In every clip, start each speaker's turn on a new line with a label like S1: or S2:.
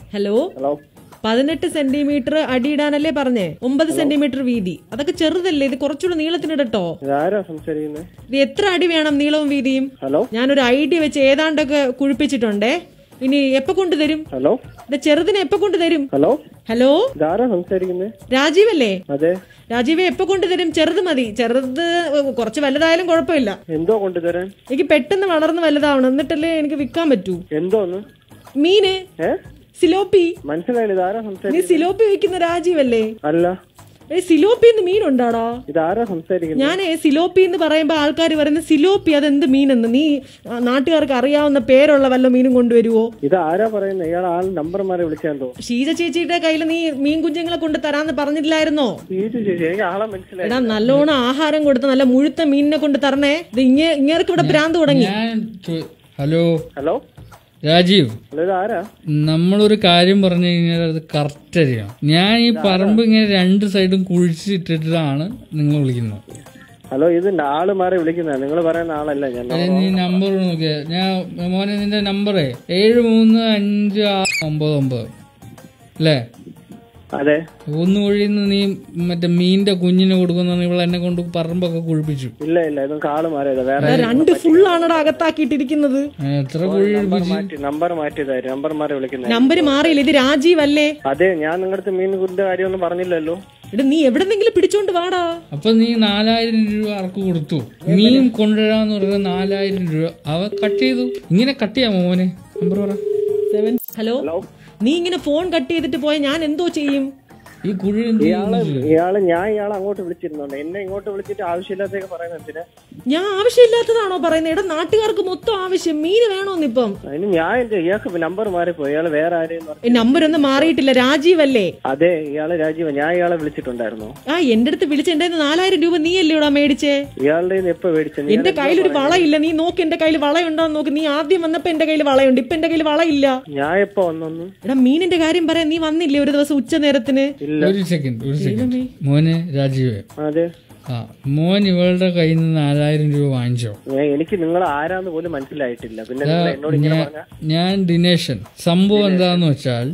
S1: Hello
S2: hello
S1: പതിനെട്ട് centimetre അടിയിടാനല്ലേ പറഞ്ഞേ ഒമ്പത് സെന്റിമീറ്റർ വീതി അതൊക്കെ ചെറുതല്ലേ ഇത് കുറച്ചുകൂടെ നീളത്തിനിടട്ടോ
S2: ഇതാരാ സംസാരിക്കുന്നത്
S1: ഇത് എത്ര അടി വേണം നീളവും വീതിയും
S2: ഹലോ
S1: ഞാനൊരു ഐഡിയ വെച്ച് ഏതാണ്ടൊക്കെ കുഴിപ്പിച്ചിട്ടുണ്ടേ ഇനി എപ്പോ കൊണ്ടുതരും
S2: ഹലോ
S1: ഇത് ചെറുതിനെ എപ്പോ കൊണ്ടുതരും
S2: ഹലോ
S1: ഹലോ
S2: ഇതാരാ സംസാരിക്കുന്നത്
S1: രാജീവല്ലേ
S2: അതെ
S1: രാജീവെ എപ്പോ കൊണ്ടുതരും ചെറുത് മതി ചെറുത് കുറച്ച് വലുതായാലും കുഴപ്പമില്ല
S2: എന്തോ കൊണ്ടുതരാൻ
S1: എനിക്ക് പെട്ടെന്ന് വളർന്ന് വലുതാവണം എന്നിട്ടല്ലേ എനിക്ക് വിൽക്കാൻ പറ്റൂ
S2: എന്തോന്ന്
S1: മീന്
S2: ഏ
S1: സിലോപ്പി
S2: മനസ്സിലായില്ല ഇതാരാ
S1: നീ
S2: സംസാരിക്കുന്നത്
S1: സിലോപ്പി വിൽക്കുന്ന രാജീവല്ലേ
S2: അല്ല
S1: ഏ സിലോപ്പി എന്ന് മീനുണ്ടാടാ
S2: ഇതാരാ സംസാരിക്കുന്നത്
S1: ഞാനേ സിലോപ്പി എന്ന് പറയുമ്പോ ആൾക്കാർ പറയുന്നത് സിലോപ്പി അതെന്ത് മീനെന്ന് നീ ആ, നാട്ടുകാർക്ക് അറിയാവുന്ന പേരുള്ള വല്ല മീനും കൊണ്ടുവരുവോ
S2: ഇത് ആരാ പറയുന്നത് ഇയാൾ ആൾ നമ്പർ മാറി വിളിച്ചാന്തോ
S1: ഷീജ ചേച്ചിയുടെ കയ്യിൽ നീ മീൻ കുഞ്ഞുങ്ങളെ കൊണ്ട് തരാന്ന് പറഞ്ഞിട്ടില്ലായിരുന്നോ
S2: ചേച്ചി ചേച്ചി എനിക്ക് ആളെ മനസ്സിലായി
S1: എടാ നല്ലോണം ആഹാരം കൊടുത്ത നല്ല മുഴുത്ത മീനിനെ കൊണ്ട് തരണേ ഇത് ഇങ്ങേ ഇങ്ങേർക്ക് ഇവിടെ ഭ്രാന്ത് തുടങ്ങി
S3: ഞാൻ ചോ- ഹലോ
S2: ഹലോ
S3: രാജീവ്
S2: ഹലോ ഇത് ആരാ
S3: നമ്മളൊരു കാര്യം പറഞ്ഞു കഴിഞ്ഞാൽ അത് കറക്റ്റ് അറിയാം ഞാൻ ഈ പറമ്പ് ഇങ്ങനെ രണ്ട് സൈഡും കുഴിച്ചിട്ടിട്ടാണ് നിങ്ങൾ വിളിക്കുന്നത്
S2: ഹലോ ഇത് ആള് മാറി വിളിക്കുന്ന നിങ്ങൾ പറയുന്ന ആളല്ല ഞാൻ
S3: അതെ, നീ നമ്പർ നോക്കിയ ഞാൻ മോനെ നിന്റെ നമ്പറേ ഏഴ് മൂന്ന് അഞ്ച് ആറ് ഒമ്പത് ഒമ്പത് അല്ലേ
S2: അതെ
S3: ഒന്ന് വഴിന്ന് നീ മറ്റേ മീനിന്റെ കുഞ്ഞിനെ കൊടുക്കുന്ന ഇവൾ എന്നെ കൊണ്ട് പറമ്പൊക്കെ കുഴിപ്പിച്ചു
S2: ഇല്ല ഇല്ല ഇതൊക്കെ ആള് മാറിയതാ വേറെ
S1: രണ്ട് ഫുള്ളാണടാ അകത്താക്കിയിട്ടിരിക്കുന്നത്
S3: ഞാൻ എത്ര കുഴി
S2: നമ്പർ മാറ്റി നമ്പർ മാറ്റിയതായിരുന്നു നമ്പർ മാറി വിളിക്കുന്നത്
S1: നമ്പര് മാറിയില്ല ഇത് രാജീവ് അല്ലേ
S2: അതെ ഞാൻ നിങ്ങളുടെ മീൻ കുറിന്റെ കാര്യമൊന്നും പറഞ്ഞില്ലല്ലോ
S1: എടാ നീ എവിടെന്നെങ്കിലും പിടിച്ചോണ്ട് വാടാ
S3: അപ്പൊ നീ നാലായിരം രൂപ ആർക്ക് കൊടുത്തു മീൻ കൊണ്ടുവരാന്ന് പറഞ്ഞ നാലായിരം രൂപ അവ കട്ട് ചെയ്തു ഇങ്ങനെ കട്ട് ചെയ്യാമോ മോനെ നമ്പർ പറ
S1: സെവൻ ഹലോ
S2: ഹലോ
S1: നീ ഇങ്ങനെ ഫോൺ കട്ട് ചെയ്തിട്ട് പോയാൽ ഞാൻ എന്തോ ചെയ്യും
S3: ഈ കുഴി എന്ത്
S2: ഇയാള്
S3: ചെയ്യുന്നു?
S2: ഇയാള് ഞാൻ ഇയാളെ അങ്ങോട്ട് വിളിച്ചിരുന്നുണ്ട് എന്നെ ഇങ്ങോട്ട് വിളിച്ചിട്ട് ആവശ്യമില്ലാത്തൊക്കെ പറയുന്നത് എന്തിനാ
S1: ഞാൻ ആവശ്യമില്ലാത്തതാണോ പറയുന്നത് എടാ നാട്ടുകാർക്ക് മൊത്തം ആവശ്യം മീന് വേണോന്നിപ്പം
S2: അതിന് ഞാൻ എന്ത് ഇയാൾക്ക് നമ്പർ മാറിപ്പോയി ഇയാള് വേറെ ആരെയും പറഞ്ഞു
S1: നമ്പർ ഒന്നും മാറിയിട്ടില്ല രാജീവ് അല്ലേ
S2: അതെ ഇയാള് രാജീവ ഞാൻ ഇയാളെ വിളിച്ചിട്ടുണ്ടായിരുന്നു
S1: ആ എന്റെ അടുത്ത് വിളിച്ച് എന്റെ കയ്യിന്ന് നാലായിരം രൂപ നീ അല്ലേ ഇവിടെ മേടിച്ചേ
S2: ഇയാളുടെ കയ്യിന്ന് എപ്പോ മേടിച്ചത്
S1: എന്റെ കയ്യിലൊരു വളയില്ല നീ നോക്ക് എന്റെ കയ്യിൽ വളയുണ്ടോന്ന് നോക്ക് നീ ആദ്യം വന്നപ്പോ എന്റെ കയ്യിൽ വളയുണ്ട് ഇപ്പൊ എന്റെ കയ്യിൽ വളയില്ല
S2: ഞാൻ എപ്പോ വന്നു
S1: എടാ മീനിന്റെ കാര്യം പറയാൻ നീ വന്നില്ലേ ഒരു ദിവസം ഉച്ച നേരത്തിന്
S3: ഒരു സെക്കൻഡ് ഒരു സെക്കൻഡ് മോനെ രാജീവ്
S2: അതെ
S3: ആ മോൻ ഇവളുടെ കയ്യിൽ നിന്ന് നാലായിരം രൂപ വാങ്ങിച്ചോ
S2: ഞാൻ- എനിക്ക് നിങ്ങൾ ആരാന്ന് പോലും മനസ്സിലായിട്ടില്ല പിന്നെ നിങ്ങൾ എന്നോട് ഇങ്ങനെ
S3: ഞാൻ-
S2: പറഞ്ഞ
S3: ഞാൻ ദിനേശൻ സംഭവം എന്താന്ന് വെച്ചാൽ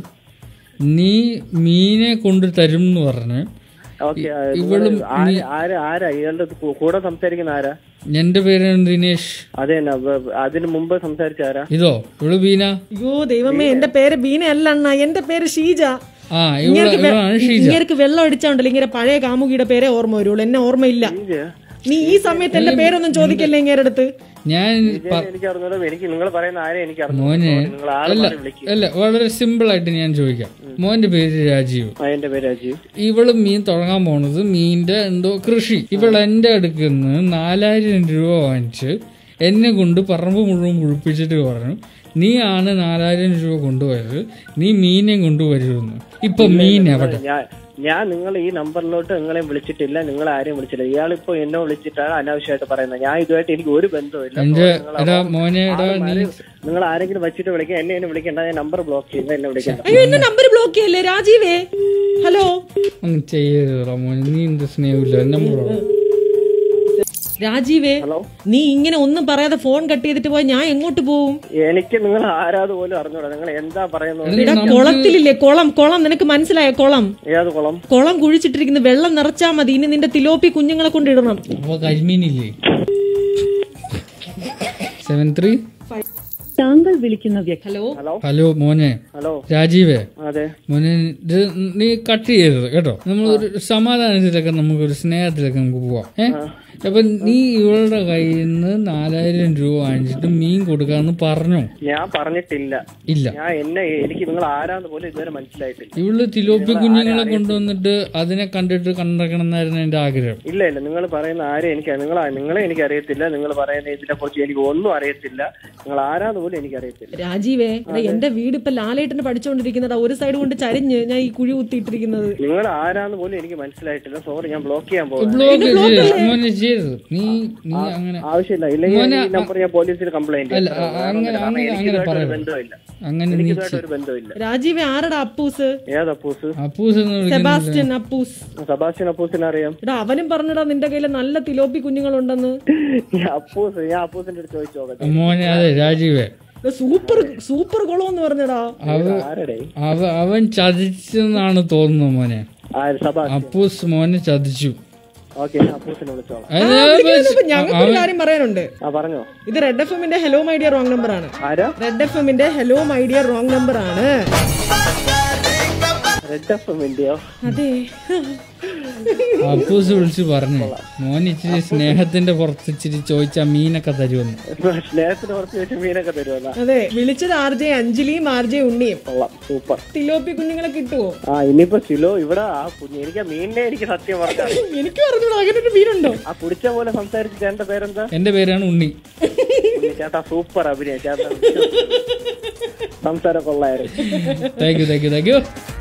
S3: നീ മീനെ കൊണ്ട് തരും എന്ന് പറഞ്ഞ്
S2: ഓക്കെ
S3: ഇവളും
S2: ആരാ ആരാ ഇയാളുടെ കൂ- കൂടെ സംസാരിക്കുന്ന ആരാ
S3: എന്റെ പേരാണ് ദിനേശ്
S2: അതെ എന്നാ, വ- അതിന് മുമ്പ് സംസാരിച്ച ആരാ
S3: ഇതോ ഇവള് ബീന
S1: അയ്യോ ദൈവമേ എന്റെ പേര് ബീന അല്ല അണ്ണ എന്റെ പേര് ഷീജ
S3: ആ ഇവള് ഇവളാണ് ഷീജ
S1: ഇങ്ങേർക്ക് വെള്ളം അടിച്ചാണ്ടല്ലോ ഇങ്ങനെ പഴയ കാമുകിയുടെ പേരെ ഓർമ്മ വരുള്ളൂ എന്നെ ഓർമ്മയില്ല
S2: ഇത്
S1: നീ ഈ സമയത്ത് എന്റെ പേരൊന്നും ചോദിക്കല്ലേ ഇങ്ങേരുടെ അടുത്ത്
S3: ഞാൻ പ-
S2: എനിക്ക് അറിഞ്ഞൂടാ എനിക്ക് നിങ്ങൾ പറയുന്ന ആരെ എനിക്ക്
S3: മോനെ
S2: അറിഞ്ഞു നിങ്ങൾ ആളെ
S3: അല്ല
S2: മാറി വിളിക്കും
S3: അല്ല വളരെ സിമ്പിൾ ആയിട്ട് ഞാൻ ചോദിക്കാം മോന്റെ പേര് രാജീവ്
S2: ആ എന്റെ പേര് രാജീവ്
S3: ഇവള് മീൻ തുടങ്ങാൻ പോണത് മീനിന്റെ എന്തോ കൃഷി ഇവൾ എന്റെ അടുക്കിൽ നിന്ന് നാലായിരം രൂപ വാങ്ങിച്ച് എന്നെ കൊണ്ട് പറമ്പ് മുഴുവൻ കുഴിപ്പിച്ചിട്ട് പറഞ്ഞു നീ ആണ് നാലായിരം രൂപ കൊണ്ടുപോയത് നീ മീനെ കൊണ്ടുവരുമെന്ന് ഇപ്പൊ മീൻ എവിടെ
S2: ഞാൻ ഞാൻ നിങ്ങൾ ഈ നമ്പറിലോട്ട് നിങ്ങളെ വിളിച്ചിട്ടില്ല നിങ്ങൾ ആരെയും വിളിച്ചില്ല ഇയാളിപ്പോ എന്നെ വിളിച്ചിട്ടാണ് അനാവശ്യമായിട്ട് പറയുന്നത് ഞാൻ ഇതുമായിട്ട് എനിക്ക് ഒരു ബന്ധവുമില്ല
S3: എന്റെ
S2: നിങ്ങൾ
S3: എടാ മോനെ എടാ നീ
S2: നിങ്ങൾ ആരെങ്കിലും വെച്ചിട്ട് വിളിക്കാം എന്നെ എന്നെ വിളിക്കണ്ട ഞാൻ നമ്പർ ബ്ലോക്ക് ചെയ്യുന്ന എന്നെ വിളിക്കണ്ട
S1: അയ്യോ എന്റെ നമ്പർ ബ്ലോക്ക് ചെയ്യല്ലേ രാജീവേ ഹലോ
S3: ഒന്നും ചെയ്യരുതാ മോനെ നീ എന്ത് സ്നേഹമില്ല നമ്പർ
S1: രാജീവേ
S2: ഹലോ
S1: നീ ഇങ്ങനെ ഒന്നും പറയാതെ ഫോൺ കട്ട് ചെയ്തിട്ട് പോയാൽ ഞാൻ എങ്ങോട്ട് പോവും
S2: എനിക്ക് നിങ്ങൾ ആരാത് പോലും അറിഞ്ഞൂടാ നിങ്ങൾ എന്താ പറയുന്നത്
S1: എടാ കുളത്തിലില്ലേ കുളം കുളം നിനക്ക് മനസ്സിലായ കുളം
S2: ഏത് കുളം
S1: കുളം കുഴിച്ചിട്ടിരിക്കുന്ന വെള്ളം നിറച്ചാ മതി ഇനി നിന്റെ തിലോപ്പി കുഞ്ഞുങ്ങളെ കൊണ്ട് ഇടണം
S3: അപ്പൊ കരിമീനില്ലേ സെവൻ ത്രീ
S4: താങ്കൾ വിളിക്കുന്ന വ്യക്തി
S1: ഹലോ
S2: ഹലോ
S3: ഹലോ മോനെ
S2: ഹലോ
S3: രാജീവേ
S2: അതെ
S3: മോനെ ഇത് നീ കട്ട് ചെയ്യരുത് കേട്ടോ നമ്മളൊരു സമാധാനത്തിലൊക്കെ നമുക്കൊരു സ്നേഹത്തിലൊക്കെ നമുക്ക് പോവാം ഏ അപ്പൊ നീ ഇവളുടെ കയ്യിൽ നിന്ന് നാലായിരം രൂപ വാങ്ങിച്ചിട്ട് മീൻ കൊടുക്കാന്ന് പറഞ്ഞോ
S2: ഞാൻ പറഞ്ഞിട്ടില്ല
S3: ഇല്ല
S2: ഞാൻ എന്നെ എനിക്ക് നിങ്ങൾ ആരാന്ന് പോലും ഇതുവരെ മനസ്സിലായിട്ടില്ല
S3: ഇവള് തിലോപ്പി കുഞ്ഞുങ്ങളെ കൊണ്ടുവന്നിട്ട് അതിനെ കണ്ടിട്ട് കണ്ടക്കണം എന്നായിരുന്നു എന്റെ ആഗ്രഹം
S2: ഇല്ല ഇല്ല നിങ്ങൾ പറയുന്ന ആരെ എനിക്ക് നിങ്ങൾ നിങ്ങളെ എനിക്ക് അറിയത്തില്ല നിങ്ങൾ പറയുന്ന ഇതിനെ കുറിച്ച് എനിക്ക് ഒന്നും അറിയത്തില്ല നിങ്ങൾ ആരാന്ന് പോലും എനിക്ക് അറിയത്തില്ല
S1: രാജീവേ എടാ എന്റെ വീട് ഇപ്പൊ ലാലേട്ടന് പഠിച്ചുകൊണ്ടിരിക്കുന്നതാ ഒരു സൈഡ് കൊണ്ട് ചരിഞ്ഞ് ഞാൻ ഈ കുഴി കുത്തിയിട്ടിരിക്കുന്നത്
S2: നിങ്ങൾ ആരാന്ന് പോലും എനിക്ക് മനസ്സിലായിട്ടില്ല സോറി ഞാൻ ബ്ലോക്ക് ചെയ്യാൻ പോകുന്നത്
S3: ബ്ലോക്ക് ചെയ്ത് മോനെ ചെയ്യരുത് നീ നീ അങ്ങനെ
S2: ആവശ്യമില്ല ഇല്ലെങ്കിൽ ഈ നമ്പർ ഞാൻ പോലീസിൽ കംപ്ലൈന്റ്
S3: അല്ല അ- അങ്ങനെ അങ്ങനെ അങ്ങനെ
S2: ഒരു
S3: പറയരുത്
S2: ബന്ധമില്ല
S3: അങ്ങനെ നീ
S2: ഇതുമായിട്ട് ഒരു ബന്ധമില്ല
S1: രാജീവേ ആരാടാ അപ്പൂസ്
S2: ഏത് അപ്പൂസ്
S3: അപ്പൂസ് എന്ന് വിളിക്കുന്നത്
S1: സെബാസ്റ്റ്യൻ അപ്പൂസ്
S2: സബാസ്റ്റ്യൻ അപ്പൂസിനെ അറിയാം
S1: എടാ അവനും പറഞ്ഞടാ നിന്റെ കയ്യില് നല്ല തിലോപ്പി കുഞ്ഞുങ്ങളുണ്ടെന്ന്
S2: ഈ അപ്പൂസ് ഞാൻ അപ്പൂസിന്റെ അടുത്ത് ചോദിച്ചു നോക്കട്ടെ
S3: മോനെ അതെ രാജീവേ
S1: സൂപ്പർ സൂപ്പർ കുളം എന്ന് പറഞ്ഞടാ
S2: ആരുടെ
S3: അവ അവൻ ചതിച്ചെന്നാണ് തോന്നുന്നത് മോനെ
S2: ആ സഭ
S3: അപ്പൂസ് മോനെ ചതിച്ചു
S2: ഓക്കെ അപ്പൂസിനെ വിളിച്ചോളാം
S3: അത്
S1: ഞങ്ങൾക്ക് ഒരു കാര്യം പറയാനുണ്ട്
S2: ആ പറഞ്ഞോ
S1: ഇത് റെഡ് എഫ് എമ്മിന്റെ hello my dear wrong number ആണ്
S2: ആരാ
S1: റെഡ് എഫ് എമ്മിന്റെ hello my dear wrong number ആണ്
S2: റെഡ് എഫ് എമ്മിന്റെയോ
S1: അതെ
S3: അപ്പൂസ് വിളിച്ച് പറഞ്ഞു മോൻ ഇച്ചിരി സ്നേഹത്തിന്റെ പുറത്ത് ഇച്ചിരി ചോദിച്ചാ മീനൊക്കെ തരുമെന്ന്
S2: സ്നേഹത്തിന് കുറച്ച് വെച്ച് മീനൊക്കെ തരുമല്ല
S1: അതെ വിളിച്ചത് ആർ ജെ അഞ്ജലിയും ആർ ജെ ഉണ്ണിയും
S2: കൊള്ളാം സൂപ്പർ
S1: തിലോപ്പി കുഞ്ഞുങ്ങളെ കിട്ടുവോ
S2: ആ ഇനിയിപ്പോ കിലോ ഇവിടെ ആ കുഞ്ഞ് എനിക്ക് ആ മീനിനെ എനിക്ക് സത്യം പറഞ്ഞാൽ
S1: എനിക്ക് പറഞ്ഞൂടാ അങ്ങനെ ഒരു മീനുണ്ടോ
S2: ആ കുടിച്ച പോലെ സംസാരിച്ച ചേട്ടന്റെ പേരെന്താ
S3: എന്റെ പേരാണ് ഉണ്ണി
S2: ഉണ്ണി ചേട്ടാ സൂപ്പർ അഭിനയം ചേട്ടാ സംസാരം കൊള്ളായിരുന്നു
S3: thank you thank you thank U